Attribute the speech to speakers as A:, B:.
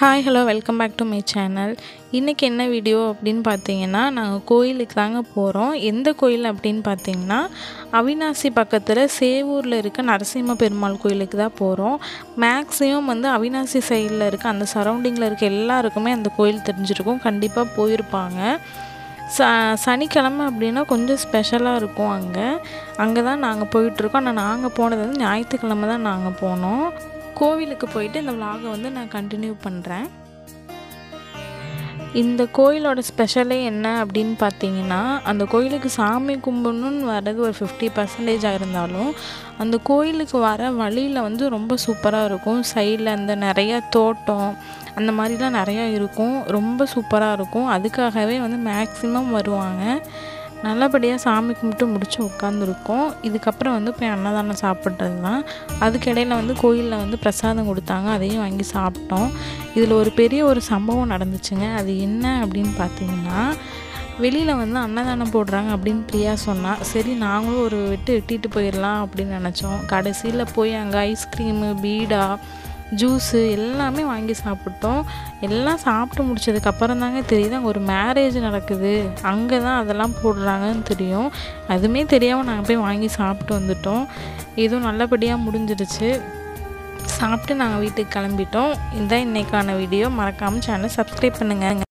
A: hi hello welcome back to my channel இன்றைக்கி என்ன video அப்படின்னு பார்த்தீங்கன்னா நாங்கள் கோயிலுக்கு தாங்க போகிறோம் எந்த கோயில் அப்படின்னு பார்த்தீங்கன்னா அவினாசி பக்கத்தில் சேவூரில் இருக்க நரசிம்ம பெருமாள் கோயிலுக்கு தான் போகிறோம் மேக்ஸிமம் வந்து அவினாசி சைடில் இருக்க அந்த சரௌண்டிங்கில் இருக்க எல்லாருக்குமே அந்த கோயில் தெரிஞ்சிருக்கும் கண்டிப்பாக போயிருப்பாங்க ச சனிக்கிழமை அப்படின்னா கொஞ்சம் ஸ்பெஷலாக இருக்கும் அங்கே அங்கே தான் நாங்கள் போயிட்டுருக்கோம் ஆனால் நாங்கள் போனது வந்து ஞாயிற்றுக்கிழமை தான் நாங்கள் போனோம் கோவிலுக்கு போயிட்டு இந்த vlog-அ வந்து நான் கண்டினியூ பண்ணுறேன் இந்த கோயிலோட ஸ்பெஷலே என்ன அப்படின்னு பார்த்தீங்கன்னா அந்த கோயிலுக்கு சாமி கும்பிடணுன்னு வர்றது ஒரு ஃபிஃப்டி பர்சன்டேஜாக இருந்தாலும் அந்த கோயிலுக்கு வர வழியில் வந்து ரொம்ப சூப்பராக இருக்கும் சைடில் அந்த நிறைய தோட்டம் அந்த மாதிரிலாம் நிறையா இருக்கும் ரொம்ப சூப்பராக இருக்கும் அதுக்காகவே வந்து மேக்ஸிமம் வருவாங்க நல்லபடியாக சாமி கும்பிட்டு முடிச்சு உட்காந்துருக்கோம் இதுக்கப்புறம் வந்து போய் அன்னதானம் சாப்பிட்றது தான் அதுக்கிடையில் வந்து கோயிலில் வந்து பிரசாதம் கொடுத்தாங்க அதையும் வாங்கி சாப்பிட்டோம் இதில் ஒரு பெரிய ஒரு சம்பவம் நடந்துச்சுங்க அது என்ன அப்படின்னு பார்த்தீங்கன்னா வெளியில் வந்து அன்னதானம் போடுறாங்க அப்படின்னு பிரியா சொன்னா சரி நாங்களும் ஒரு வெட்டு வெட்டிட்டு போயிடலாம் அப்படின்னு நினச்சோம் கடைசியில் போய் அங்கே ஐஸ்கிரீமு பீடா ஜூஸு எல்லாமே வாங்கி சாப்பிட்டோம் எல்லாம் சாப்பிட்டு முடிச்சதுக்கப்புறம் தாங்க தெரியுது அங்கே ஒரு மேரேஜ் நடக்குது அங்கே தான் அதெல்லாம் போடுறாங்கன்னு தெரியும் அதுவுமே தெரியாமல் நாங்கள் போய் வாங்கி சாப்பிட்டு வந்துட்டோம் இதுவும் நல்லபடியாக முடிஞ்சிடுச்சு சாப்பிட்டு நாங்கள் வீட்டுக்கு கிளம்பிட்டோம் இதுதான் இன்றைக்கான வீடியோ மறக்காமல் சேனலை சப்ஸ்கிரைப் பண்ணுங்கள்